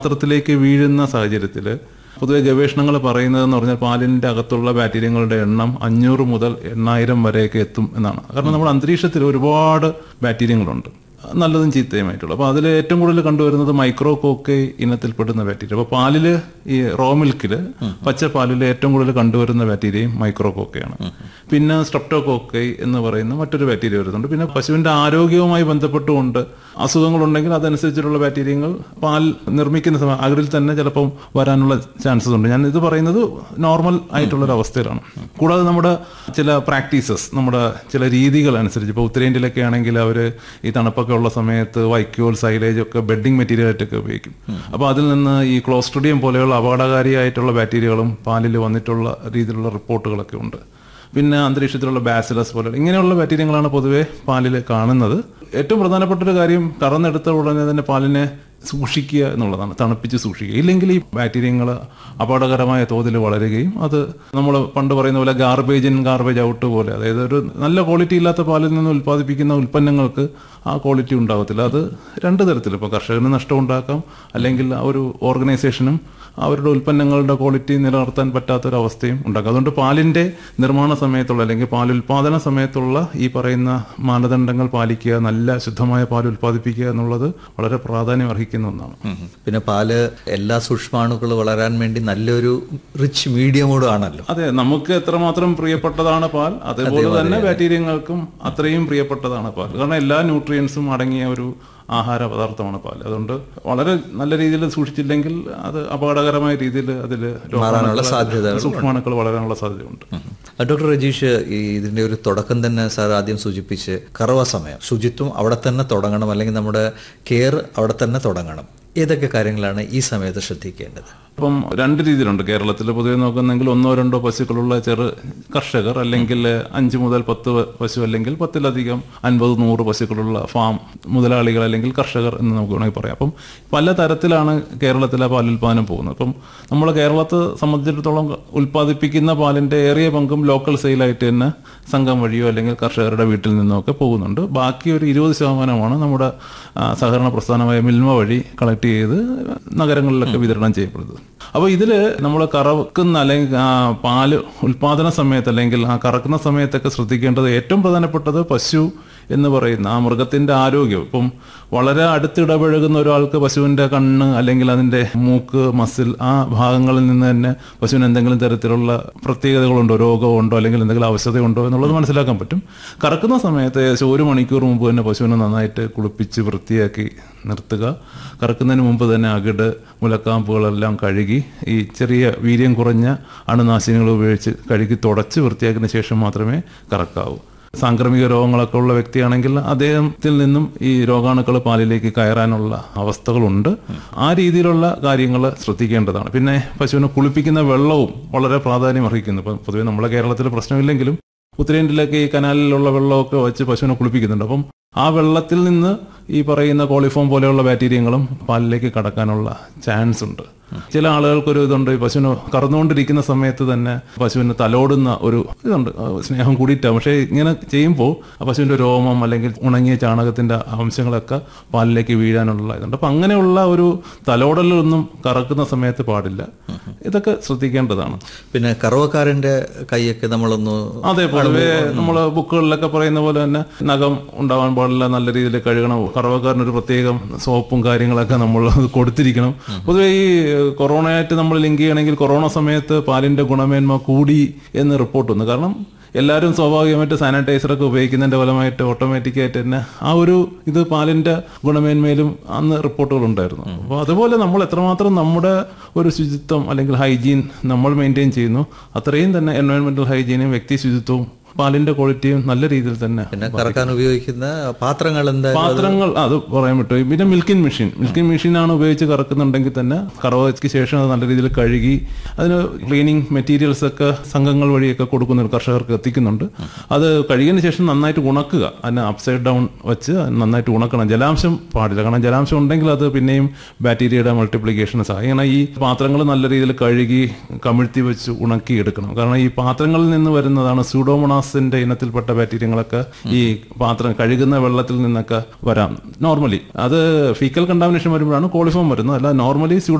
പാത്രത്തിലേക്ക് വീഴുന്ന സാഹചര്യത്തിൽ പൊതുവെ ഗവേഷണങ്ങൾ പറയുന്നതെന്ന് പറഞ്ഞാൽ പാലിന്റെ അകത്തുള്ള ബാക്ടീരിയങ്ങളുടെ എണ്ണം അഞ്ഞൂറ് മുതൽ എണ്ണായിരം വരെയൊക്കെ എത്തും എന്നാണ് കാരണം നമ്മുടെ അന്തരീക്ഷത്തിൽ ഒരുപാട് ബാക്ടീരിയങ്ങളുണ്ട് നല്ലതും ചീത്തയുമായിട്ടുള്ള അപ്പോൾ അതിൽ ഏറ്റവും കൂടുതൽ കണ്ടുവരുന്നത് മൈക്രോ കോക്കെ ഇനത്തിൽപ്പെടുന്ന ബാക്ടീരിയ അപ്പോൾ പാലിൽ ഈ റോ മിൽക്കിൽ പച്ച പാലിൽ ഏറ്റവും കൂടുതൽ കണ്ടുവരുന്ന ബാക്ടീരിയയും മൈക്രോ കോക്കയാണ് പിന്നെ സ്ട്രെപ്റ്റോകോക്കൈ എന്ന് പറയുന്ന മറ്റൊരു ബാക്ടീരിയ വരുന്നുണ്ട് പിന്നെ പശുവിന്റെ ആരോഗ്യവുമായി ബന്ധപ്പെട്ടുകൊണ്ട് അസുഖങ്ങളുണ്ടെങ്കിൽ അതനുസരിച്ചിട്ടുള്ള ബാക്ടീരിയങ്ങൾ പാൽ നിർമ്മിക്കുന്ന സമയം അകരിൽ തന്നെ ചിലപ്പം വരാനുള്ള ചാൻസസ് ഉണ്ട് ഞാൻ ഇത് പറയുന്നത് നോർമൽ ആയിട്ടുള്ള ഒരു അവസ്ഥയിലാണ് കൂടാതെ നമ്മുടെ ചില പ്രാക്ടീസസ് നമ്മുടെ ചില രീതികൾ അനുസരിച്ച് ഇപ്പോൾ ഉത്തരേന്ത്യയിലൊക്കെ ആണെങ്കിൽ അവർ ഈ തണുപ്പൊക്കെ ഉള്ള സമയത്ത് വൈക്കോൽ സൈലേജ് ഒക്കെ ബെഡിങ് മെറ്റീരിയൽ ആയിട്ടൊക്കെ ഉപയോഗിക്കും അപ്പോൾ അതിൽ നിന്ന് ഈ ക്ലോസ്ട്രിഡിയം പോലെയുള്ള അപകടകാരിയായിട്ടുള്ള ബാക്ടീരിയകളും പാലിൽ വന്നിട്ടുള്ള രീതിയിലുള്ള റിപ്പോർട്ടുകളൊക്കെ ഉണ്ട് പിന്നെ അന്തരീക്ഷത്തിലുള്ള ബാസിലസ് പോലെ ഇങ്ങനെയുള്ള ബാക്ടീരിയങ്ങളാണ് പൊതുവെ പാലിൽ കാണുന്നത് ഏറ്റവും പ്രധാനപ്പെട്ട ഒരു കാര്യം കറന്നെടുത്ത ഉടനെ തന്നെ പാലിനെ സൂക്ഷിക്കുക എന്നുള്ളതാണ് തണുപ്പിച്ച് സൂക്ഷിക്കുക ഇല്ലെങ്കിൽ ഈ ബാക്ടീരിയങ്ങൾ അപകടകരമായ തോതിൽ വളരുകയും അത് നമ്മൾ പണ്ട് പറയുന്ന പോലെ ഗാർബേജ് ഇൻ ഗാർബേജ് ഔട്ട് പോലെ അതായത് ഒരു നല്ല ക്വാളിറ്റി ഇല്ലാത്ത പാലിൽ നിന്ന് ഉൽപ്പാദിപ്പിക്കുന്ന ഉൽപ്പന്നങ്ങൾക്ക് ആ ക്വാളിറ്റി ഉണ്ടാകത്തില്ല അത് രണ്ട് തരത്തിൽ ഇപ്പോൾ കർഷകന് നഷ്ടം ഉണ്ടാക്കാം അല്ലെങ്കിൽ ആ ഒരു ഓർഗനൈസേഷനും അവരുടെ ഉൽപ്പന്നങ്ങളുടെ ക്വാളിറ്റി നിലനിർത്താൻ പറ്റാത്തൊരവസ്ഥയും ഉണ്ടാക്കും അതുകൊണ്ട് പാലിന്റെ നിർമ്മാണ സമയത്തുള്ള അല്ലെങ്കിൽ പാൽ ഉൽപാദന സമയത്തുള്ള ഈ പറയുന്ന മാനദണ്ഡങ്ങൾ പാലിക്കുക നല്ല ശുദ്ധമായ പാൽ ഉൽപ്പാദിപ്പിക്കുക എന്നുള്ളത് വളരെ പ്രാധാന്യം അർഹിക്കുന്ന ഒന്നാണ് ഉം. പിന്നെ പാല് എല്ലാ സൂക്ഷ്മാണുക്കൾ വളരാൻ വേണ്ടി നല്ലൊരു റിച്ച് മീഡിയമോടും ആണല്ലോ അതെ നമുക്ക് എത്രമാത്രം പ്രിയപ്പെട്ടതാണ് പാൽ അതേപോലെ തന്നെ ബാക്ടീരിയങ്ങൾക്കും അത്രയും പ്രിയപ്പെട്ടതാണ് പാൽ കാരണം എല്ലാ ന്യൂട്രിയൻസും അടങ്ങിയ ഒരു ആഹാര പദാർത്ഥമാണ് പാൽ അതുകൊണ്ട് വളരെ നല്ല രീതിയിൽ സൂക്ഷിച്ചില്ലെങ്കിൽ അത് അപകടകരമായ രീതിയിൽ അതിൽ മാറാനുള്ള സാധ്യതകൾ സൂക്ഷ്മാണുക്കൾ വളരാനുള്ള സാധ്യതയുണ്ട് ഉം. ആ, ഡോക്ടർ രജീഷ് ഈ ഇതിന്റെ ഒരു തുടക്കം തന്നെ സാർ ആദ്യം സൂചിപ്പിച്ച് കറവ സമയം ശുചിത്വം അവിടെ തന്നെ തുടങ്ങണം അല്ലെങ്കിൽ നമ്മുടെ കെയർ അവിടെ തന്നെ തുടങ്ങണം ഏതൊക്കെ കാര്യങ്ങളാണ് ഈ സമയത്ത് ശ്രദ്ധിക്കേണ്ടത് ഇപ്പം രണ്ട് രീതിയിലുണ്ട് കേരളത്തിൽ പൊതുവെ നോക്കുന്നെങ്കിൽ ഒന്നോ രണ്ടോ പശുക്കളുള്ള ചെറു കർഷകർ അല്ലെങ്കിൽ അഞ്ച് മുതൽ പത്ത് പശു അല്ലെങ്കിൽ പത്തിലധികം അൻപത് നൂറ് പശുക്കളുള്ള ഫാം മുതലാളികൾ അല്ലെങ്കിൽ കർഷകർ എന്ന് നമുക്ക് വേണമെങ്കിൽ പറയാം അപ്പം പല തരത്തിലാണ് കേരളത്തിലെ പാലുൽപാദനം പോകുന്നത് അപ്പം നമ്മൾ കേരളത്തെ സംബന്ധിച്ചിടത്തോളം ഉൽപ്പാദിപ്പിക്കുന്ന പാലിന്റെ ഏറിയ പങ്കും ലോക്കൽ സെയിലായിട്ട് തന്നെ സംഘം വഴിയോ അല്ലെങ്കിൽ കർഷകരുടെ വീട്ടിൽ നിന്നോ ഒക്കെ പോകുന്നുണ്ട് ബാക്കി ഒരു ഇരുപത് ശതമാനമാണ് നമ്മുടെ ആ, സഹകരണ പ്രസ്ഥാനമായ മിൽമ വഴി കളക്ട് ചെയ്ത് നഗരങ്ങളിലൊക്കെ വിതരണം ചെയ്യപ്പെടുന്നത് അപ്പോൾ ഇതിൽ നമ്മൾ കറക്കുന്ന അല്ലെങ്കിൽ ആ, പാല് ഉൽപാദന സമയത്ത് അല്ലെങ്കിൽ ആ കറക്കുന്ന സമയത്തൊക്കെ ശ്രദ്ധിക്കേണ്ടത് ഏറ്റവും പ്രധാനപ്പെട്ടത് പശു എന്ന് പറയുന്ന ആ മൃഗത്തിന്റെ ആരോഗ്യം ഇപ്പം വളരെ അടുത്തിടപഴകുന്ന ഒരാൾക്ക് പശുവിന്റെ കണ്ണ് അല്ലെങ്കിൽ അതിന്റെ മൂക്ക് മസിൽ ആ ഭാഗങ്ങളിൽ നിന്ന് തന്നെ പശുവിന് എന്തെങ്കിലും തരത്തിലുള്ള പ്രത്യേകതകളുണ്ടോ രോഗമുണ്ടോ അല്ലെങ്കിൽ എന്തെങ്കിലും അവശതയുണ്ടോ എന്നുള്ളത് മനസ്സിലാക്കാൻ പറ്റും കറക്കുന്ന സമയത്ത് ഏകദേശം ഒരു മണിക്കൂർ മുമ്പ് തന്നെ പശുവിനെ നന്നായിട്ട് കുളിപ്പിച്ച് വൃത്തിയാക്കി നിർത്തുക കറക്കുന്നതിന് മുമ്പ് തന്നെ അകിട് മുലക്കാമ്പുകളെല്ലാം കഴുകി ഈ ചെറിയ വീര്യം കുറഞ്ഞ അണുനാശിനികൾ ഉപയോഗിച്ച് കഴുകി തുടച്ച് വൃത്തിയാക്കിയതിന് ശേഷം മാത്രമേ കറക്കാവൂ സാംക്രമിക രോഗങ്ങളൊക്കെ ഉള്ള വ്യക്തിയാണെങ്കിൽ അദ്ദേഹത്തിൽ നിന്നും ഈ രോഗാണുക്കൾ പാലിലേക്ക് കയറാനുള്ള അവസ്ഥകളുണ്ട് ആ രീതിയിലുള്ള കാര്യങ്ങൾ ശ്രദ്ധിക്കേണ്ടതാണ് പിന്നെ പശുവിനെ കുളിപ്പിക്കുന്ന വെള്ളവും വളരെ പ്രാധാന്യം അർഹിക്കുന്നു ഇപ്പം പൊതുവെ നമ്മളെ കേരളത്തിൽ പ്രശ്നമില്ലെങ്കിലും ഉത്തരേന്ത്യയിലൊക്കെ ഈ കനാലിലുള്ള വെള്ളമൊക്കെ വെച്ച് പശുവിനെ കുളിപ്പിക്കുന്നുണ്ട് അപ്പം ആ വെള്ളത്തിൽ നിന്ന് ഈ പറയുന്ന കോളിഫോം പോലെയുള്ള ബാക്ടീരിയങ്ങളും പാലിലേക്ക് കടക്കാനുള്ള ചാൻസ് ഉണ്ട് ചില ആളുകൾക്കൊരു ഇതുണ്ട് ഈ പശുവിന് കറന്നുകൊണ്ടിരിക്കുന്ന സമയത്ത് തന്നെ പശുവിന് തലോടുന്ന ഒരു ഇതുണ്ട് ആ സ്നേഹം കൂടിയിട്ടാണ് പക്ഷേ ഇങ്ങനെ ചെയ്യുമ്പോൾ ആ പശുവിന്റെ രോമം അല്ലെങ്കിൽ ഉണങ്ങിയ ചാണകത്തിന്റെ അംശങ്ങളൊക്കെ പാലിലേക്ക് വീഴാനുള്ള ഇതുണ്ട് അപ്പൊ അങ്ങനെയുള്ള ഒരു തലോടലൊന്നും കറക്കുന്ന സമയത്ത് പാടില്ല ഇതൊക്കെ ശ്രദ്ധിക്കേണ്ടതാണ് പിന്നെ കറവക്കാരന്റെ കൈയൊക്കെ നമ്മളൊന്ന് അതെ പൊതുവെ നമ്മൾ ബുക്കുകളിലൊക്കെ പറയുന്ന പോലെ തന്നെ നഖം ഉണ്ടാവാൻ പാടില്ല നല്ല രീതിയിൽ കഴുകണം കറവക്കാരന് ഒരു പ്രത്യേകം സോപ്പും കാര്യങ്ങളൊക്കെ നമ്മൾ കൊടുത്തിരിക്കണം പൊതുവെ ഈ കൊറോണയായിട്ട് നമ്മൾ ലിങ്ക് ചെയ്യണമെങ്കിൽ കൊറോണ സമയത്ത് പാലിന്റെ ഗുണമേന്മ കൂടി എന്ന് റിപ്പോർട്ട് വന്നു കാരണം എല്ലാവരും സ്വാഭാവികമായിട്ട് സാനിറ്റൈസർ ഒക്കെ ഉപയോഗിക്കുന്നതിന്റെ ഫലമായിട്ട് ഓട്ടോമാറ്റിക്കായിട്ട് തന്നെ ആ ഒരു ഇത് പാലിന്റെ ഗുണമേന്മയിലും അന്ന് റിപ്പോർട്ടുകൾ ഉണ്ടായിരുന്നു അപ്പോൾ അതുപോലെ നമ്മൾ എത്രമാത്രം നമ്മുടെ ഒരു ശുചിത്വം അല്ലെങ്കിൽ ഹൈജീൻ നമ്മൾ മെയിൻറ്റെയിൻ ചെയ്യുന്നു അത്രയും തന്നെ എൻവയോൺമെന്റൽ ഹൈജീനും വ്യക്തി ശുചിത്വവും പാലിന്റെ ക്വാളിറ്റിയും നല്ല രീതിയിൽ തന്നെ പിന്നെ കറക്കാൻ ഉപയോഗിക്കുന്ന പാത്രങ്ങൾ എന്താ പാത്രങ്ങൾ അത് പറയാൻ പറ്റും പിന്നെ മിൽക്കിംഗ് മെഷീൻ മിൽക്കിംഗ് മെഷീനാണ് ഉപയോഗിച്ച് കറക്കുന്നുണ്ടെങ്കിൽ തന്നെ കറവയ്ക്ക് ശേഷം അത് നല്ല രീതിയിൽ കഴുകി അതിന് ക്ലീനിങ് മെറ്റീരിയൽസ് ഒക്കെ സംഘങ്ങൾ വഴിയൊക്കെ കൊടുക്കുന്നുണ്ട് കർഷകർക്ക് എത്തിക്കുന്നുണ്ട് അത് കഴുകിയതിന് ശേഷം നന്നായിട്ട് ഉണക്കുക അതിന് അപ്സൈഡ് ഡൗൺ വെച്ച് അത് നന്നായിട്ട് ഉണക്കണം ജലാംശം പാടില്ല കാരണം ജലാംശം ഉണ്ടെങ്കിൽ അത് പിന്നെയും ബാക്ടീരിയയുടെ മൾട്ടിപ്ലിക്കേഷൻ സഹായിക്കും കാരണം ഈ പാത്രങ്ങൾ നല്ല രീതിയിൽ കഴുകി കമിഴ്ത്തി വെച്ച് ഉണക്കി എടുക്കണം കാരണം ഈ പാത്രങ്ങളിൽ നിന്ന് വരുന്നതാണ് സ്യൂഡോമോണാസ് സ്യൂഡോമോണാസിന്റെ ഇനത്തിൽപ്പെട്ട ബാക്ടീരിയങ്ങളൊക്കെ ഈ പാത്രം കഴുകുന്ന വെള്ളത്തിൽ നിന്നൊക്കെ വരാം നോർമലി അത് ഫീക്കൽ കണ്ടാമിനേഷൻ വരുമ്പോഴാണ് കോളിഫോം വരുന്നത് അല്ല നോർമലി